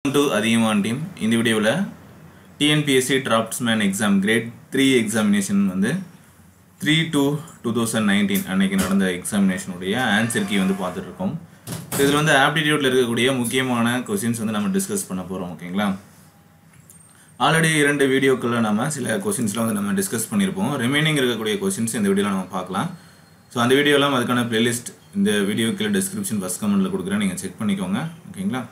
To அதிகமான் team இந்த வீடியோவில் TNPSC draughtsman exam grade three examination வந்து three two two thousand nineteen அன்னைக்கு நடந்த எக்ஸாமினேஷனுடைய ஆன்சர் கீ வந்து பார்த்துட்டு இருக்கோம் இதில் வந்து ஆப்டிடியூட்டில் இருக்கக்கூடிய முக்கியமான கொஸ்டின்ஸ் வந்து நம்ம டிஸ்கஸ் பண்ண போகிறோம் ஓகேங்களா ஆல்ரெடி இரண்டு வீடியோக்களில் நம்ம சில கொஸ்டின்ஸ்லாம் வந்து நம்ம டிஸ்கஸ் பண்ணியிருப்போம் ரிமைனிங் இருக்கக்கூடிய கொஸ்டின்ஸ் இந்த வீடியோவில் நம்ம பார்க்கலாம் ஸோ அந்த வீடியோலாம் அதுக்கான பிளேலிஸ்ட் இந்த வீடியோக்கில் டிஸ்கிரிப்ஷன் ஃபஸ்ட் கமெண்ட்டில் கொடுக்குறேன் நீங்கள் செக் பண்ணிக்கோங்க ஓகேங்களா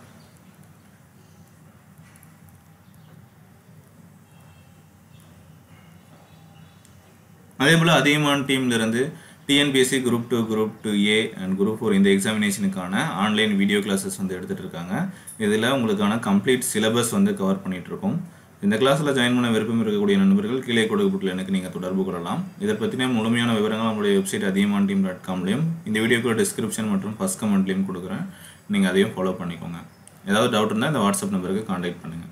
அதே போல் அதிகமான டீம்லேருந்து TNPSC group two group two A and group four இந்த எக்ஸாமினேஷனுக்கான ஆன்லைன் வீடியோ கிளாஸஸ் வந்து எடுத்துகிட்டு இருக்காங்க இதில் உங்களுக்கான கம்ப்ளீட் சிலபஸ் வந்து கவர் பண்ணிட்டு இருக்கோம் இந்த கிளாஸில் ஜாயின் பண்ண விருப்பம் இருக்கக்கூடிய நண்பர்கள் கீழே கொடுக்கப்பட்டுள்ள எனக்கு நீங்கள் தொடர்பு கொள்ளலாம் இதை பற்றின முழுமையான விவரங்கள் நம்மளுடைய வெப்சைட் அதிகமான டீம் டாட் காம்லையும் இந்த வீடியோக்குள்ள டிஸ்கிரிப்ஷன் மற்றும் ஃபஸ்ட் கமெண்ட்லையும் கொடுக்குறேன் நீங்கள் அதையும் ஃபாலோ பண்ணிக்கோங்க ஏதாவது டவுட் இருந்தால் இந்த வாட்ஸ்அப் நம்பருக்கு காண்டாக்ட் பண்ணுங்கள்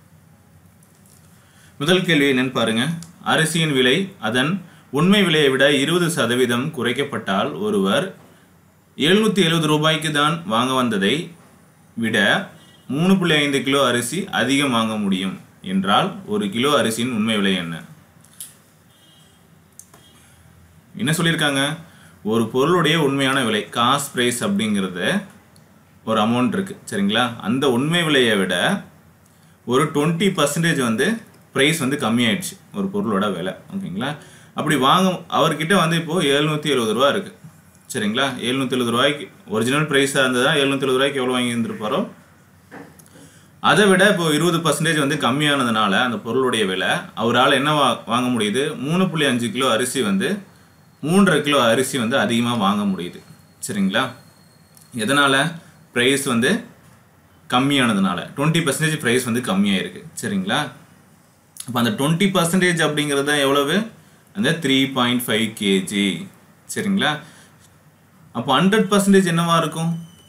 முதல் கேள்வி என்னன்னு பாருங்க அரிசியின் விலை அதன் உண்மை விலையை விட இருபது சதவீதம் குறைக்கப்பட்டால் ஒருவர் எழுநூற்றி எழுபது ரூபாய்க்கு தான் வாங்க வந்ததை விட மூணு புள்ளி ஐந்து கிலோ அரிசி அதிகம் வாங்க முடியும் என்றால் ஒரு கிலோ அரிசியின் உண்மை விலை என்ன என்ன சொல்லியிருக்காங்க ஒரு பொருளுடைய உண்மையான விலை காஸ்ட் ப்ரைஸ் அப்படிங்கிறது ஒரு அமௌண்ட் இருக்கு சரிங்களா அந்த உண்மை விலையை விட ஒரு டுவெண்ட்டி பர்சன்டேஜ் வந்து ப்ரைஸ் வந்து கம்மியாயிடுச்சு ஒரு பொருளோட விலை ஓகேங்களா அப்படி வாங்க அவர்கிட்ட வந்து இப்போது எழுநூற்றி எழுபது ரூபா இருக்குது சரிங்களா எழுநூற்றி எழுபது ரூபாய்க்கு ஒரிஜினல் ப்ரைஸாக இருந்ததா எழுநூற்றி எழுபது ரூபாய்க்கு எவ்வளோ வாங்கி இருந்திருப்பாரோ அதை விட இப்போ இருபது பர்சன்டேஜ் வந்து கம்மியானதுனால அந்த பொருளுடைய விலை அவரால் என்ன வா வாங்க முடியுது மூணு புள்ளி அஞ்சு கிலோ அரிசி வந்து மூன்றரை கிலோ அரிசி வந்து அதிகமாக வாங்க முடியுது சரிங்களா எதனால் ப்ரைஸ் வந்து கம்மியானதுனால டுவெண்ட்டி பர்சன்டேஜ் ப்ரைஸ் வந்து கம்மியாயிருக்கு சரிங்களா அப்போ அந்த டுவெண்ட்டி பர்சன்டேஜ் அப்படிங்கிறது தான் எவ்வளவு அந்த த்ரீ பாயிண்ட் ஃபைவ் கேஜி சரிங்களா அப்போ ஹண்ட்ரட் பர்சன்டேஜ் என்னவா இருக்கும்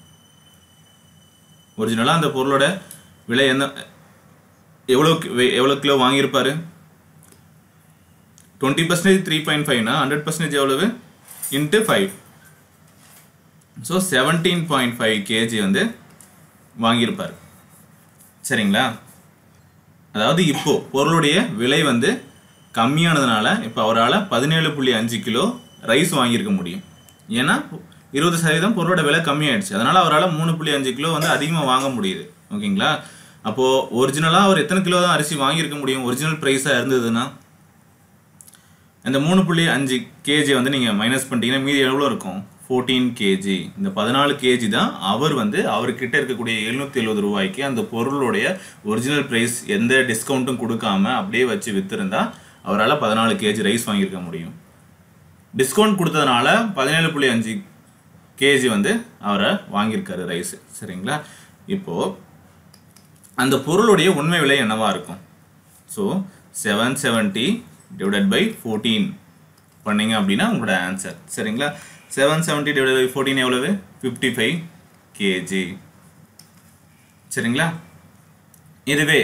ஒரிஜினலாக அந்த பொருளோட விலை என்ன எவ்வளோ எவ்வளோ கிலோ வாங்கியிருப்பாரு டுவெண்ட்டி பர்சன்டேஜ் த்ரீ பாயிண்ட் ஃபைவ்னா ஹண்ட்ரட் பர்சன்டேஜ் எவ்வளவு into five so seventeen point five KG வந்து வாங்கியிருப்பார் சரிங்களா அதாவது இப்போ பொருளுடைய விலை வந்து கம்மியானதுனால இப்போ அவரால் பதினேழு புள்ளி அஞ்சு கிலோ ரைஸ் வாங்கியிருக்க முடியும் ஏன்னா இருபது சதவீதம் பொருளோட விலை கம்மியாயிடுச்சு அதனால் அவரால் மூணு புள்ளி அஞ்சு கிலோ வந்து அதிகமாக வாங்க முடியுது ஓகேங்களா அப்போது ஒரிஜினலாக அவர் எத்தனை கிலோ தான் அரிசி வாங்கியிருக்க முடியும் ஒரிஜினல் ப்ரைஸாக இருந்ததுன்னா அந்த மூணு புள்ளி அஞ்சு கேஜி வந்து நீங்கள் மைனஸ் பண்ணிட்டீங்கன்னா மீதி எவ்வளோ இருக்கும் ஃபோர்டீன் கேஜி இந்த பதினாலு கேஜி தான் அவர் வந்து அவர்கிட்ட இருக்கக்கூடிய எழுநூற்றி எழுபது ரூபாய்க்கு அந்த பொருளுடைய ஒரிஜினல் ப்ரைஸ் எந்த டிஸ்கவுண்ட்டும் கொடுக்காம அப்படியே வச்சு விற்றுருந்தா அவரால் பதினாலு கேஜி ரைஸ் வாங்கியிருக்க முடியும் டிஸ்கவுண்ட் கொடுத்ததுனால பதினேழு புள்ளி அஞ்சு கேஜி வந்து அவரை வாங்கியிருக்காரு ரைஸ் சரிங்களா இப்போது அந்த பொருளுடைய உண்மை விலை என்னவா இருக்கும் so seven seventy divided by fourteen பண்ணீங்க அப்படின்னா உங்களோட ஆன்சர் சரிங்களா seven seventy divide by fourteen எவ்வளவு ஃபிஃப்டி ஃபைவ் கேஜி சரிங்களா இதுவே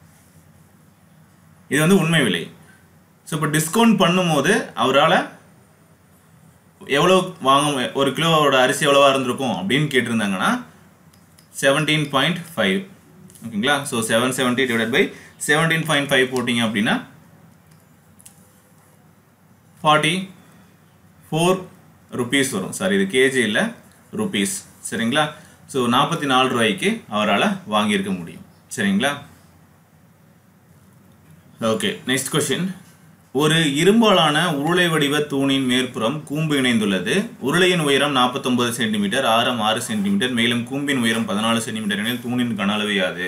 இது வந்து உண்மை விலை ஸோ இப்போ டிஸ்கவுண்ட் பண்ணும்போது அவரால் எவ்வளோ வாங்க ஒரு கிலோவோட அரிசி எவ்வளோவா இருந்திருக்கும் அப்படின்னு கேட்டிருந்தாங்கன்னா செவன்டீன் பாயிண்ட் ஃபைவ் ஓகேங்களா so seven seventy divide by seventeen point five போட்டிங்க அப்படின்னா ஃபார்ட்டி ஃபோர் ருபீஸ் வரும் சாரி இது கேஜி இல்லை ருபீஸ் சரிங்களா ஸோ நாற்பத்தி நாலு ரூபாய்க்கு அவரால் வாங்கியிருக்க முடியும் சரிங்களா ஓகே நெக்ஸ்ட் கொஷின் ஒரு இரும்பாலான உருளை வடிவ தூணின் மேற்புறம் கூம்பு இணைந்துள்ளது உருளையின் உயரம் நாற்பத்தொன்பது சென்டிமீட்டர் ஆரம் ஆறு சென்டிமீட்டர் மேலும் கூம்பின் உயரம் பதினாலு சென்டிமீட்டர் எனில் தூணின் கன அளவு யாது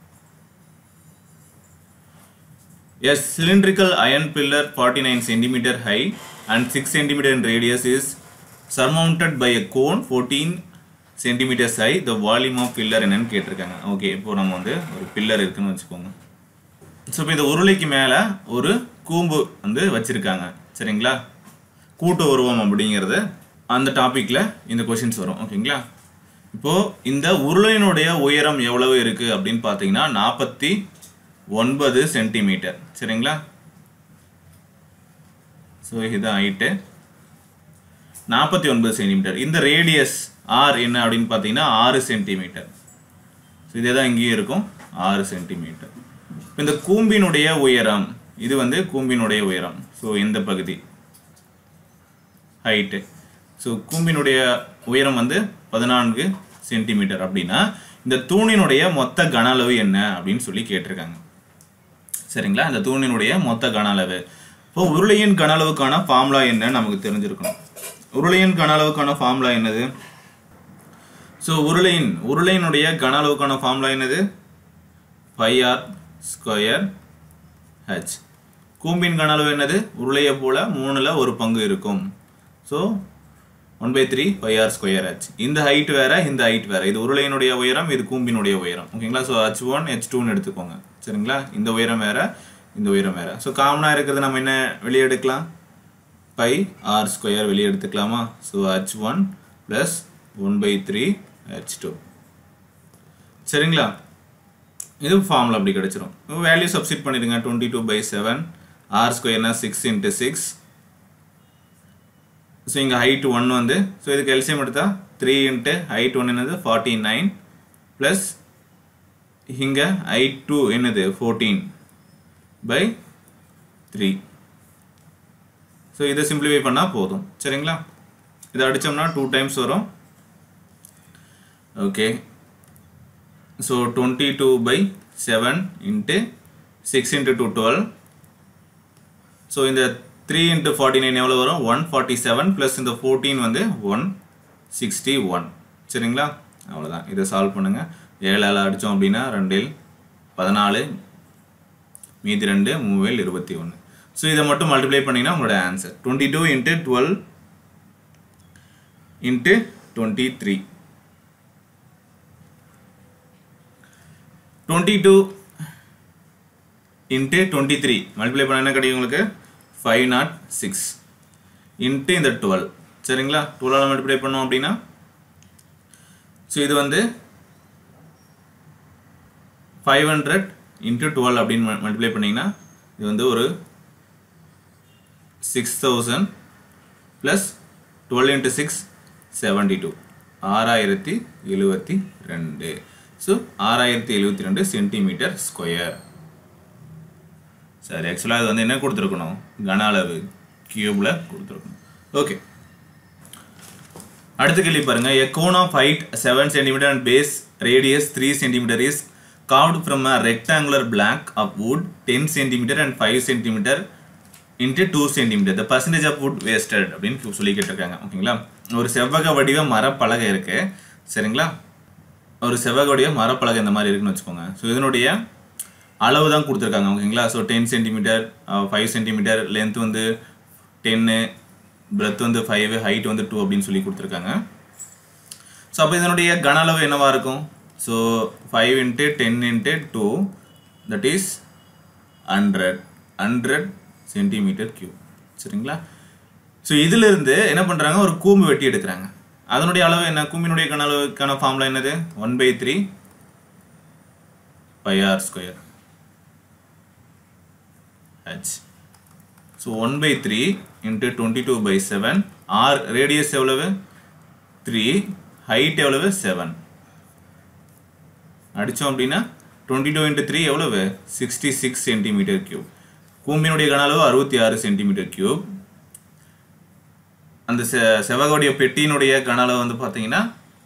A cylindrical iron pillar 49 cm high and 6 cm in radius is surmounted by a cone 14 cm high. The volume of pillar என்னன்னு கேட்டிருக்காங்க ஓகே இப்போ நம்ம வந்து ஒரு பில்லர் இருக்குன்னு வச்சுக்கோங்க ஸோ இப்போ இந்த உருளைக்கு மேலே ஒரு கூம்பு வந்து வச்சுருக்காங்க சரிங்களா கூட்டு உருவம் அப்படிங்கிறது அந்த டாப்பிக்கில் இந்த கொஷின்ஸ் வரும் ஓகேங்களா இப்போது இந்த உருளையினுடைய உயரம் எவ்வளவு இருக்குது அப்படின்னு பார்த்தீங்கன்னா நாற்பத்தி ஒன்பது சென்டிமீட்டர் சரிங்களா ஸோ இது ஹைட்டு நாற்பத்தி ஒன்பது சென்டிமீட்டர் இந்த ரேடியஸ் ஆர் என்ன அப்படின்னு பார்த்தீங்கன்னா ஆறு சென்டிமீட்டர் ஸோ இதே தான் இங்கேயும் இருக்கும் ஆறு சென்டிமீட்டர் இப்போ இந்த கூம்பினுடைய உயரம் இது வந்து கூம்பினுடைய உயரம் ஸோ இந்த பகுதி ஹைட்டு ஸோ கூம்பினுடைய உயரம் வந்து பதினான்கு சென்டிமீட்டர் அப்படின்னா இந்த தூணினுடைய மொத்த கன அளவு என்ன அப்படின்னு சொல்லி கேட்டிருக்காங்க சரிங்களா இந்த தூணினுடைய மொத்த கன அளவு இப்போ உருளையின் கன அளவுக்கான ஃபார்முலா என்னன்னு நமக்கு தெரிஞ்சிருக்கணும் உருளையின் கன அளவுக்கான ஃபார்முலா என்னது ஸோ உருளையின் உருளையினுடைய கன அளவுக்கான ஃபார்முலா என்னது பை ஆர் ஸ்கொயர் ஹெச் கூம்பின் கன அளவு என்னது உருளையை போல மூணுல ஒரு பங்கு இருக்கும் so one by three pi R square H இந்த ஹைட் வேற இந்த ஹைட் வேற இது உருளையினுடைய உயரம் இது கூம்பினுடைய உயரம் ஓகேங்களா ஸோ ஹெச் ஒன் ஹெச் டூன்னு எடுத்துக்கோங்க சரிங்களா இந்த உயரம் வேற இந்த உயரம் வேற ஸோ காமனாக இருக்கிறது நம்ம என்ன வெளியே எடுக்கலாம் பை ஆர் ஸ்கொயர் வெளியே எடுத்துக்கலாமா so H one plus one by three H two சரிங்களா இது ஃபார்முலா அப்படி கிடச்சிரும் வேல்யூ சப்ஸ்டிட் பண்ணிடுங்க twenty two by seven R ஸ்கொயர்னா சிக்ஸ் இன்ட்டு சிக்ஸ் ஸோ இங்கே ஹைட் ஒன் வந்து ஸோ இதுக்கு எல்சியம் எடுத்தா த்ரீ இன்ட்டு ஹைட் ஒன் என்னது ஃபார்ட்டி நைன் ப்ளஸ் இங்கே ஹைட் டூ என்னது ஃபோர்டீன் பை த்ரீ ஸோ இதை சிம்பிளிஃபை பண்ணால் போதும் சரிங்களா இதை அடித்தோம்னா டூ டைம்ஸ் வரும் okay so twenty two by seven into six into two twelve so இந்த த்ரீ இன்ட்டு ஃபார்ட்டி நைன் எவ்வளோ வரும் ஒன் ஃபார்ட்டி செவன் ப்ளஸ் இந்த ஃபோர்டீன் வந்து ஒன் சிக்ஸ்டி ஒன் சரிங்களா அவ்வளோதான் இதை சால்வ் பண்ணுங்கள் ஏழால் அடித்தோம் அப்படின்னா ரெண்டில் பதினாலு மீதி ரெண்டு மூவேல் இருபத்தி ஒன்று ஸோ இதை மட்டும் மல்டிப்ளை பண்ணிங்கன்னா உங்களோட answer twenty two into twelve into twenty three twenty two into twenty three multiply பண்ண என்ன கிடைக்கும் உங்களுக்கு ஃபைவ் நாட் சிக்ஸ் இன்ட்டு இந்த டுவெல் சரிங்களா டுவெல்லால் மல்டிப்ளை பண்ணோம் அப்படின்னா ஸோ இது வந்து ஃபைவ் ஹண்ட்ரட் இன்ட்டு டுவெல் அப்படின்னு மல்டிப்ளை பண்ணிங்கன்னா இது வந்து ஒரு six thousand plus twelve into six seventy two ஆறாயிரத்தி எழுபத்தி ரெண்டு ஸோ ஆறாயிரத்தி எழுபத்தி ரெண்டு சென்டிமீட்டர் ஸ்கொயர் சரி ஆக்சுவலாக அது வந்து என்ன கொடுத்துருக்கணும் கன அளவு கியூப்ல கொடுத்துருக்கணும் ஓகே அடுத்த கேள்வி பாருங்க a cone of height 7 cm and base radius 3 cm is carved from a rectangular block of wood 10 cm and 5 cm into 2 cm the percentage of wood wasted அப்படின்னு சொல்லி கேட்டிருக்காங்க ஓகேங்களா ஒரு செவ்வக வடிவ மரப்பலகை இருக்கு சரிங்களா ஒரு செவ்வக வடிவ மரப்பலகை இந்த மாதிரி இருக்குன்னு வச்சுக்கோங்க ஸோ இதனுடைய அளவு தான் கொடுத்துருக்காங்க ஓகேங்களா so ten centimetre five centimetre length வந்து டென்னு பிரெத் வந்து ஃபைவ் ஹைட் வந்து டூ அப்படின்னு சொல்லி கொடுத்துருக்காங்க ஸோ அப்போ இதனுடைய கன அளவு என்னவா இருக்கும் so five into ten into two that is hundred hundred centimetre cube சரிங்களா ஸோ இதிலிருந்து என்ன பண்ணுறாங்க ஒரு கூம்பு வெட்டி எடுக்கிறாங்க அதனுடைய அளவு என்ன கூம்பினுடைய கன அளவுக்கான ஃபார்முலா என்னது one by three pi R square H so one by three into twenty two by seven R radius எவ்வளவு த்ரீ ஹைட் எவ்வளவு செவன் அடித்தோம் அப்படின்னா டுவெண்ட்டி டூ இன்ட்டு த்ரீ எவ்வளவு சிக்ஸ்டி சிக்ஸ் சென்டிமீட்டர் கியூப் கூம்பினுடைய கன அளவு அறுபத்தி ஆறு சென்டிமீட்டர் கியூப் அந்த செ செவ்வகோடைய பெட்டியினுடைய கன அளவு வந்து பார்த்தீங்கன்னா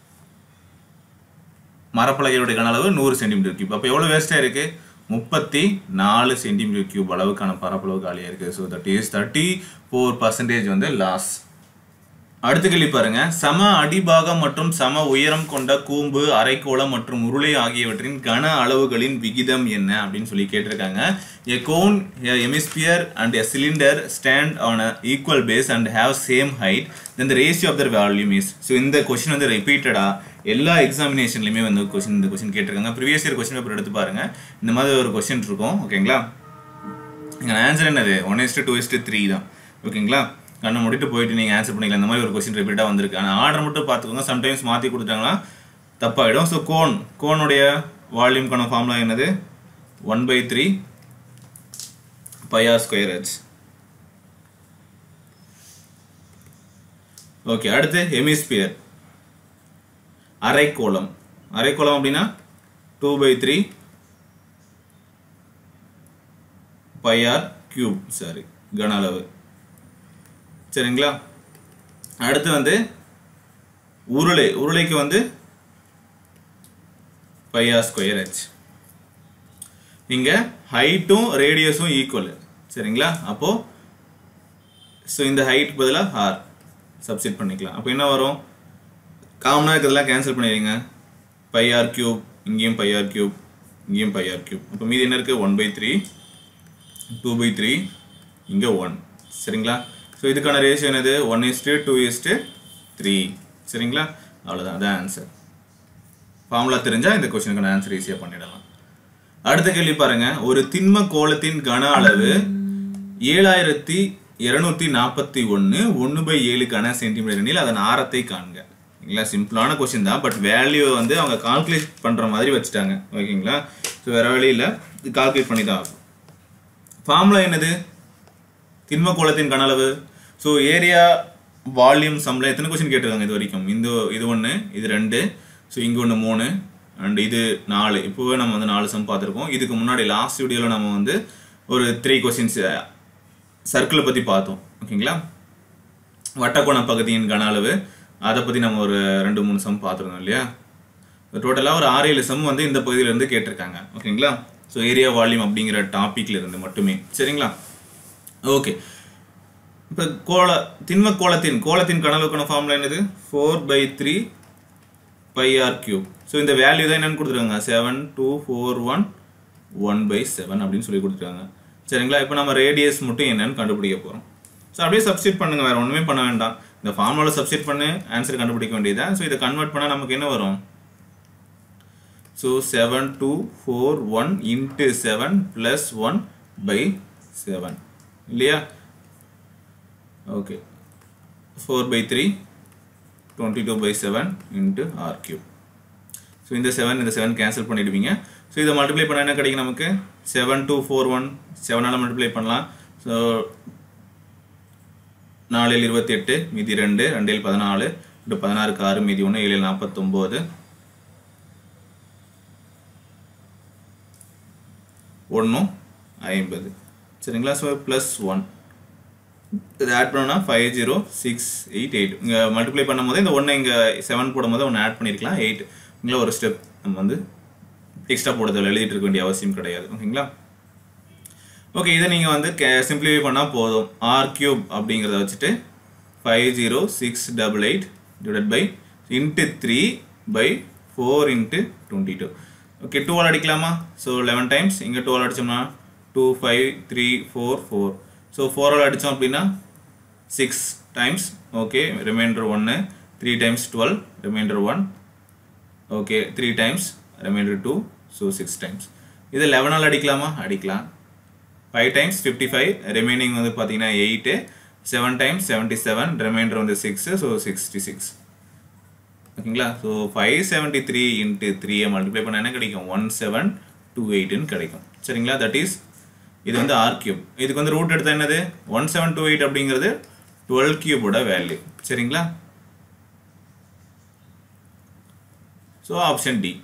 மரப்பலகையுடைய கன அளவு நூறு சென்டிமீட்டர் கியூப் அப்போ எவ்வளோ வேஸ்ட்டாக இருக்குது முப்பத்தி நாலு சென்டிமீட்டர் கியூப் அளவுக்கான பரப்பளவு காலியாக இருக்குது so that is thirty four percentage வந்து லாஸ் அடுத்த கேள்வி பாருங்க சம அடிபாகம் மற்றும் சம உயரம் கொண்ட கூம்பு அரைக்கோளம் மற்றும் உருளை ஆகியவற்றின் கன அளவுகளின் விகிதம் என்ன அப்படின்னு சொல்லி கேட்டிருக்காங்க a cone a hemisphere and a cylinder stand on a equal base and have same height then the ratio of their volume is so இந்த கொஸ்டின் வந்து ரிப்பீட்டடா எல்லா எக்ஸாமினேஷன்லையுமே வந்து கொஸ்டின் இந்த கொஸ்டின் கேட்டிருக்காங்க ப்ரீவியஸ் இயர் கொஸ்டின் பேப்பர் எடுத்து பாருங்க இந்த மாதிரி ஒரு கொஸ்டின் இருக்கும் ஓகேங்களா எங்கள் ஆன்சர் என்னது one is to two is to three தான் ஓகேங்களா கண்ணை முடிட்டு போயிட்டு நீங்கள் ஆன்சர் பண்ணிக்கலாம் இந்த மாதிரி ஒரு கொஸ்டின் ரிப்பீட்டாக வந்திருக்கு ஆனால் ஆர்டர் மட்டும் பார்த்துக்கோங்க சம்டைம்ஸ் மாற்றி கொடுத்தாங்கன்னா தப்பாயிடும் ஸோ கோன் கோனுடைய வால்யூம்க்கான ஃபார்முலா என்னது one by three pi R square H okay அடுத்து ஹெமிஸ்பியர் அரைக்கோளம் அரைக்கோளம் அப்படின்னா two by three pi R cube sorry கன அளவு சரிங்களா அடுத்து வந்து உருளை உருளைக்கு வந்து பை ஆர் ஸ்கொயர் ஹெச் இங்க ஹைட்டும் ரேடியஸும் ஈக்குவல் சரிங்களா அப்போ ஸோ இந்த ஹைட் பதிலாக ஆர் சப்ஸ்டிட் பண்ணிக்கலாம் அப்போ என்ன வரும் காமனாக இருக்கிறதெல்லாம் கேன்சல் பண்ணிடுங்க பை ஆர் கியூப் இங்கேயும் பை ஆர் கியூப் இங்கேயும் பை ஆர் கியூப் அப்போ மீதி என்ன இருக்குது one by three two by three இங்கே ஒன் சரிங்களா ஸோ இதுக்கான ரேஷியோ என்னது one is to two is to three சரிங்களா அவ்வளோதான் அதான் ஆன்சர் ஃபார்முலா தெரிஞ்சால் இந்த கொஸ்டினுக்கான ஆன்சர் ஈஸியாக பண்ணிடலாம் அடுத்த கேள்வி பாருங்க ஒரு திண்ம கோளத்தின் கன அளவு ஏழாயிரத்தி இருநூத்தி நாற்பத்தி ஒன்று ஒன்று பை ஏழு கன சென்டிமீட்டர் எனில் அதன் ஆரத்தை காண்க ஓகேங்களா சிம்பிளான கொஸ்டின் தான் பட் வேல்யூ வந்து அவங்க கால்குலேட் பண்ணுற மாதிரி வச்சுட்டாங்க ஓகேங்களா ஸோ வேற வழி இல்லை இது கால்குலேட் பண்ணி தான் ஆகும் ஃபார்முலா என்னது திண்ம கோளத்தின் கன அளவு ஸோ ஏரியா வால்யூம் சம்ல எத்தனை கொஸ்டின் கேட்டிருக்காங்க இது வரைக்கும் இந்த இது ஒன்று இது ரெண்டு ஸோ இங்கே ஒன்று மூணு அண்ட் இது நாலு இப்போவே நம்ம வந்து நாலு சம் பார்த்துருக்கோம் இதுக்கு முன்னாடி லாஸ்ட் வீடியோவில் நம்ம வந்து ஒரு த்ரீ கொஸ்டின்ஸ் சர்க்கிளை பற்றி பார்த்தோம் ஓகேங்களா வட்டக்கோண பகுதியின் கன அளவு அதை பற்றி நம்ம ஒரு ரெண்டு மூணு சம் பார்த்துருந்தோம் இல்லையா டோட்டலாக ஒரு ஆறு ஏழு சம் வந்து இந்த பகுதியிலேருந்து கேட்டிருக்காங்க ஓகேங்களா ஸோ ஏரியா வால்யூம் அப்படிங்கிற டாப்பிக்ல இருந்து மட்டுமே சரிங்களா ஓகே இப்போ கோல திண்ம கோலத்தின் கோலத்தின் கனவுக்கான ஃபார்முலா என்னது four by three pi R cube so இந்த வேல்யூ தான் என்னன்னு கொடுத்துருக்காங்க seven two four one one by seven அப்படின்னு சொல்லி கொடுத்துருக்காங்க சரிங்களா இப்போ நம்ம ரேடியஸ் மட்டும் என்னன்னு கண்டுபிடிக்க போகிறோம் ஸோ அப்படியே சப்ஸ்டிட் பண்ணுங்க வேற ஒன்றுமே பண்ண வேண்டாம் இந்த ஃபார்முலா சப்ஸ்டிட் பண்ணி ஆன்சர் கண்டுபிடிக்க வேண்டியதான் ஸோ இதை கன்வெர்ட் பண்ணால் நமக்கு என்ன வரும் so seven two four one into seven plus one by seven இல்லையா okay four by three twenty two by seven into R cube so இந்த செவன் இந்த செவன் கேன்சல் பண்ணிடுவீங்க ஸோ இதை மல்டிப்ளை பண்ணால் என்ன கிடைக்கும் நமக்கு செவன் டூ ஃபோர் ஒன் செவனால் மல்டிப்ளை பண்ணலாம் ஸோ நாலில் இருபத்தி எட்டு மீதி ரெண்டு ரெண்டில் பதினாலு ரெண்டு பதினாறுக்கு ஆறு மீதி ஒன்று ஏழில் நாற்பத்தொம்போது ஒன்றும் ஐம்பது சரிங்களா ஸோ ப்ளஸ் ஒன் இது ஆட் பண்ணோம்னா five zero six eight eight இங்கே மல்டிப்ளை பண்ணும்போது இந்த ஒன்று இங்கே செவன் போடும்போது ஒன்று ஆட் பண்ணியிருக்கலாம் எயிட் இங்கே ஒரு ஸ்டெப் நம்ம வந்து எக்ஸ்ட்ரா போடுறதில் எழுதிட்டு இருக்க வேண்டிய அவசியம் கிடையாது ஓகேங்களா ஓகே இதை நீங்கள் வந்து கே சிம்பிளிஃபை பண்ணால் போதும் ஆர் கியூப் அப்படிங்கிறத வச்சுட்டு five zero six double eight divide by into three by four into twenty two okay டூவால் அடிக்கலாமா ஸோ லெவன் டைம்ஸ் இங்கே டூவால் அடித்தோம்னா two five three four four so ஃபோரால் அடித்தோம் அப்படின்னா சிக்ஸ் டைம்ஸ் ஓகே ரிமைண்டர் ஒன்று three times twelve reminder one okay three times reminder two so six times இது லெவனால் அடிக்கலாமா அடிக்கலாம் five times fifty five remaining வந்து பார்த்தீங்கன்னா eight seven times seventy seven reminder வந்து சிக்ஸு ஸோ சிக்ஸ்டி சிக்ஸ் ஓகேங்களா so five seventy three into த்ரீயை multiply பண்ண என்ன கிடைக்கும் ஒன் செவன் டூ எயிட்னு கிடைக்கும் சரிங்களா தட் இஸ் இது வந்து ஆர் கியூப் இதுக்கு வந்து ரூட் எடுத்தா என்னது ஒன் செவன் டூ எயிட் அப்படிங்கிறது டுவெல் கியூபோட வேல்யூ சரிங்களா ஸோ ஆப்ஷன் டி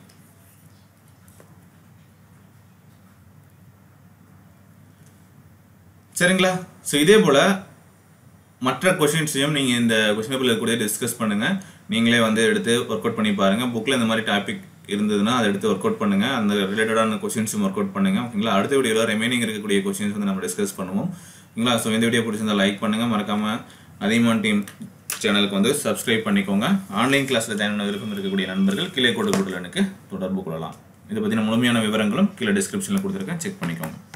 சரிங்களா ஸோ இதே போல் மற்ற கொஷின்ஸையும் நீங்கள் இந்த கொஷின் பேப்பரில் கூட டிஸ்கஸ் பண்ணுங்கள் நீங்களே வந்து எடுத்து ஒர்க் அவுட் பண்ணி பாருங்கள் புக்கில் இந்த மாதிரி டாபிக் இருந்ததுன்னா அதை எடுத்து ஒர்க் அவுட் பண்ணுங்கள் அந்த ரிலேட்டடான கொஷின்ஸும் ஒர்க் அவுட் பண்ணுங்கள் ஓகேங்களா அடுத்த வீடியோவில் ரிமைனிங் இருக்கக்கூடிய கொஷின்ஸ் வந்து நம்ம டிஸ்கஸ் பண்ணுவோம் ஓகேங்களா ஸோ இந்த வீடியோ பிடிச்சிருந்தா லைக் பண்ணுங்கள் மறக்காமல் அதிகமான டீம் சேனலுக்கு வந்து சப்ஸ்கிரைப் பண்ணிக்கோங்க ஆன்லைன் கிளாஸில் ஜாயின் பண்ண விருப்பம் இருக்கக்கூடிய நண்பர்கள் கீழே கொடுக்கக்கூடிய எனக்கு தொடர்பு கொள்ளலாம் இதை பற்றின முழுமையான விவரங்களும் கீழே டிஸ்கிரிப்ஷனில் கொடுத்துருக்கேன் செக் பண்ணிக்கோங்க